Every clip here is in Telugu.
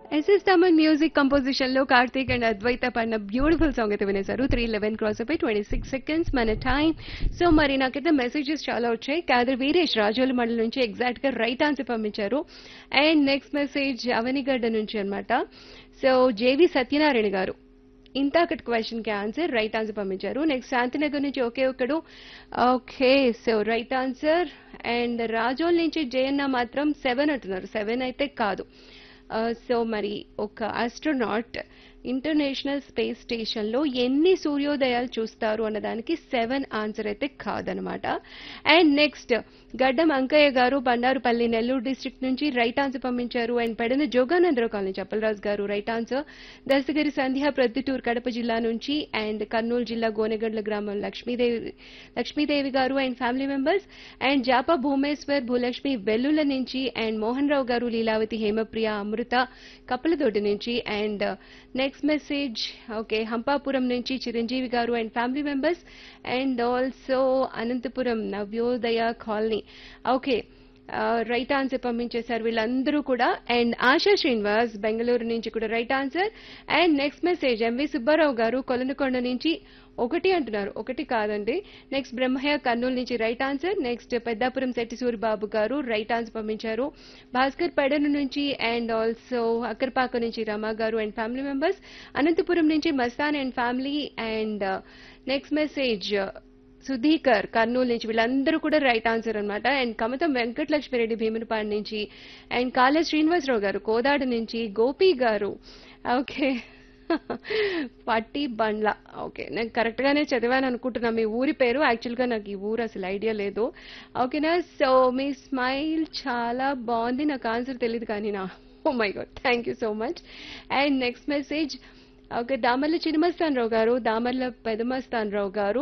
ఎస్ఎస్ తమన్ మ్యూజిక్ కంపోజిషన్ లో కార్తీక్ అండ్ అద్వైత పాడిన బ్యూటిఫుల్ సాంగ్ అయితే వినేశారు త్రీ లెవెన్ క్రాస్ అయిపోయి ట్వంటీ సిక్స్ సెకండ్స్ మన టైం సో మరి నాకైతే మెసేజెస్ చాలా వచ్చాయి కాదర్ వీరేష్ రాజోలు మండలి నుంచి ఎగ్జాక్ట్ గా రైట్ ఆన్సర్ పంపించారు అండ్ నెక్స్ట్ మెసేజ్ అవనిగడ్డ నుంచి అన్నమాట సో జేవి సత్యనారాయణ గారు ఇంతాకటి క్వశ్చన్ కి ఆన్సర్ రైట్ ఆన్సర్ పంపించారు నెక్స్ట్ శాంతినగర్ నుంచి ఒకే ఒక్కడు okay so right answer and Razole నుంచి జయన్న మాత్రం సెవెన్ అంటున్నారు సెవెన్ అయితే కాదు సో మరి ఒక ఆస్ట్రోనాట్ ఇంటర్నేషనల్ స్పేస్ స్టేషన్ లో ఎన్ని సూర్యోదయాలు చూస్తారు అన్నదానికి సెవెన్ ఆన్సర్ అయితే కాదనమాట and next Gaddam Ankaiah garu Bandarupalli Nellore district నుంచి రైట్ ఆన్సర్ పంపించారు and Pedana Joganandarao colony Chappalaraju garu right answer Dasagiri Sandhya Proddatur Kadapa జిల్లా నుంచి అండ్ కర్నూలు జిల్లా గోనెగండ్ల గ్రామం Lakshmidevi Lakshmidevi garu and family members and Japa Bhumeshwar Bhulakshmi Vellula నుంచి అండ్ మోహన్ రావు గారు లీలావతి హేమప్రియ అమృత కప్పలతోటి నుంచి and next message okay Hampapuram నుంచి Chiranjeevi garu and family members and also Anantapuram Navodaya colony okay right answer పంపించేశారు వీళ్ళందరూ కూడా అండ్ ఆశా శ్రీనివాస్ బెంగళూరు నుంచి కూడా right answer and next message MV Subbarao garu Kolanakonda నుంచి ఒకటి అంటున్నారు ఒకటి కాదండి నెక్స్ట్ బ్రహ్మయ్య కర్నూలు నుంచి right answer next Peddapuram Settisuri Babu garu right answer పంపించారు భాస్కర్ పెడను నుంచి అండ్ ఆల్సో అక్కర్పాక నుంచి రమా గారు అండ్ ఫ్యామిలీ మెంబర్స్ అనంతపురం నుంచి Mastan and family and next message Sudheekar Kurnool నుంచి వీళ్ళందరూ కూడా రైట్ ఆన్సర్ అనమాట అండ్ కమతం వెంకటలక్ష్మిరెడ్డి భీమునిపాడు నుంచి అండ్ కాళే శ్రీనివాసరావు గారు కోదాడు నుంచి గోపి గారు ఓకే పట్టి బండ్ల ఓకే నేను కరెక్ట్ గానే చదివాను అనుకుంటున్నా మీ ఊరి పేరు యాక్చువల్ గా నాకు ఈ ఊరు అసలు ఐడియా లేదు ఓకేనా సో మీ స్మైల్ చాలా బాగుంది నాకు ఆన్సర్ తెలియదు కానీ నా oh my god thank you so much and next message okay Damarla Chinamastan Rao garu Damarla Pedamastan రావు గారు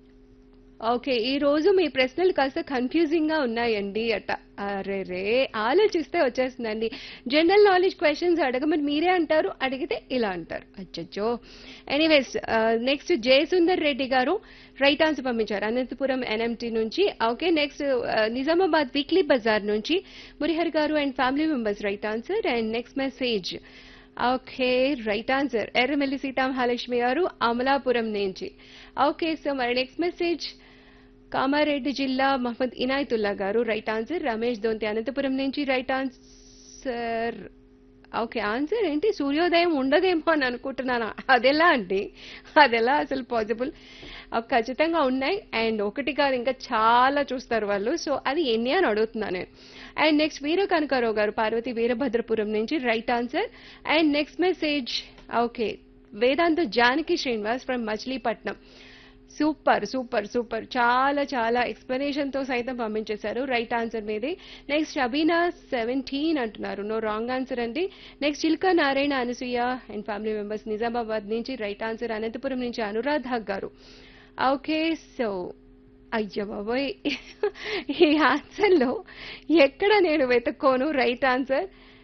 ఓకే ఈ రోజు మీ ప్రశ్నలు కాస్త కన్ఫ్యూజింగ్ గా ఉన్నాయండి అట అరే రే ఆలోచిస్తే వచ్చేస్తుందండి జనరల్ నాలెడ్జ్ క్వశ్చన్స్ అడగమని మీరే అంటారు అడిగితే ఇలా అంటారు అచ్చచ్చో anyways next Jayasundar Reddy garu right answer పంపించారు అనంతపురం ఎన్ఎంటీ నుంచి okay next Nizamabad weekly bazaar నుంచి Murihar garu and family members right answer and next message okay right answer Erramelli Seethamahalakshmi garu Amalapuram నుంచి ఓకే సో మరి నెక్స్ట్ మెసేజ్ కామారెడ్డి జిల్లా మహమ్మద్ ఇనాయతుల్లా గారు రైట్ ఆన్సర్ రమేష్ దొంతి అనంతపురం నుంచి రైట్ ఆన్సర్ ఓకే ఆన్సర్ ఏంటి సూర్యోదయం ఉండదేమో అని అనుకుంటున్నాను అదెలా అండి అదెలా అసలు పాసిబుల్ ఖచ్చితంగా ఉన్నాయి అండ్ ఒకటి కాదు ఇంకా చాలా చూస్తారు వాళ్ళు సో అది ఎన్ని అని అడుగుతున్నాను నేను అండ్ నెక్స్ట్ వీర కనకారావు గారు పార్వతి వీరభద్రపురం నుంచి right answer and next message okay Vedantha Janaki Srinivas from Machilipatnam super super super చాలా చాలా ఎక్స్ప్లెనేషన్ తో సైతం పంపించేశారు రైట్ ఆన్సర్ మీది నెక్స్ట్ షబీనా సెవెంటీన్ అంటున్నారు నో రాంగ్ ఆన్సర్ అండి next Chilka Narayana Anasuya and family members Nizamabad నుంచి రైట్ ఆన్సర్ అనంతపురం నుంచి అనురాధ గారు ఓకే సో అయ్యో బాబోయ్ ఈ ఆన్సర్లో ఎక్కడ నేను వెతుక్కోను రైట్ ఆన్సర్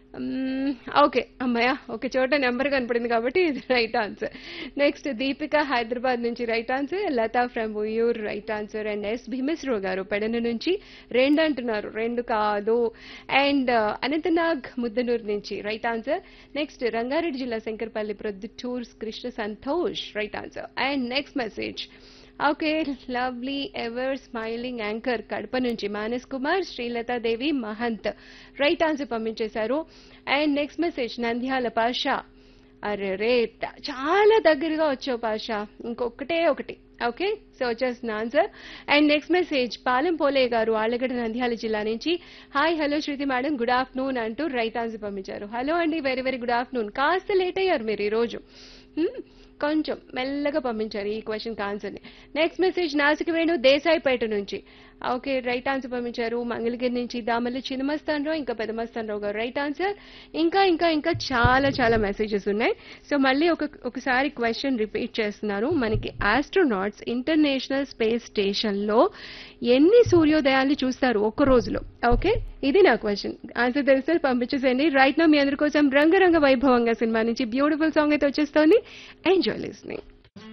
ఓకే అమ్మయ్య ఒక చోట నెంబర్ కనపడింది కాబట్టి ఇది right answer next Deepika Hyderabad నుంచి right answer Latha from Uyyur right answer and S Bheemeswararao garu Pedana నుంచి రెండు అంటున్నారు రెండు కాదు అండ్ అనంతనాగ్ ముద్దనూరు నుంచి రైట్ ఆన్సర్ నెక్స్ట్ రంగారెడ్డి జిల్లా శంకర్పల్లి ప్రొద్దుటూర్స్ Krishna Santosh right answer and next message okay lovely ever smiling anchor Kadapa నుంచి మానస్ కుమార్ శ్రీలతాదేవి మహంత్ రైట్ ఆన్సర్ పంపించేశారు and next message Nandyal Pasha అరే రే చాలా దగ్గరగా వచ్చావు పాషా ఇంకొకటే ఒకటి ఓకే సో వచ్చేసిన answer and next message Palem Pole garu Allagadda Nandyal జిల్లా నుంచి hi hello Shruthi madam good afternoon అంటూ రైట్ ఆన్సర్ పంపించారు హలో అండి వెరీ వెరీ గుడ్ ఆఫ్టర్నూన్ కాస్త లేట్ అయ్యారు మీరు ఈరోజు కొంచెం మెల్లగా పంపించారు ఈ క్వశ్చన్కి ఆన్సర్ని నెక్స్ట్ మెసేజ్ నాసిక వేణు దేశాయిపేట నుంచి ఓకే రైట్ ఆన్సర్ పంపించారు మంగళగిరి నుంచి దామల్లి చిన్నమస్తానరావు ఇంకా పెదమస్తానరావు గారు రైట్ ఆన్సర్ ఇంకా ఇంకా ఇంకా చాలా చాలా మెసేజెస్ ఉన్నాయి సో మళ్ళీ ఒక ఒకసారి క్వశ్చన్ రిపీట్ చేస్తున్నాను మనకి ఆస్ట్రోనాట్స్ ఇంటర్నేషనల్ స్పేస్ స్టేషన్లో ఎన్ని సూర్యోదయాన్ని చూస్తారు ఒక్క రోజులో ఓకే ఇది నా క్వశ్చన్ ఆన్సర్ తెలిస్తే పంపించేసేయండి రైట్ నా మీ అందరి కోసం రంగరంగ వైభవంగా సినిమా నుంచి బ్యూటిఫుల్ సాంగ్ అయితే వచ్చేస్తోంది ఎంజాయ్ లిస్నింగ్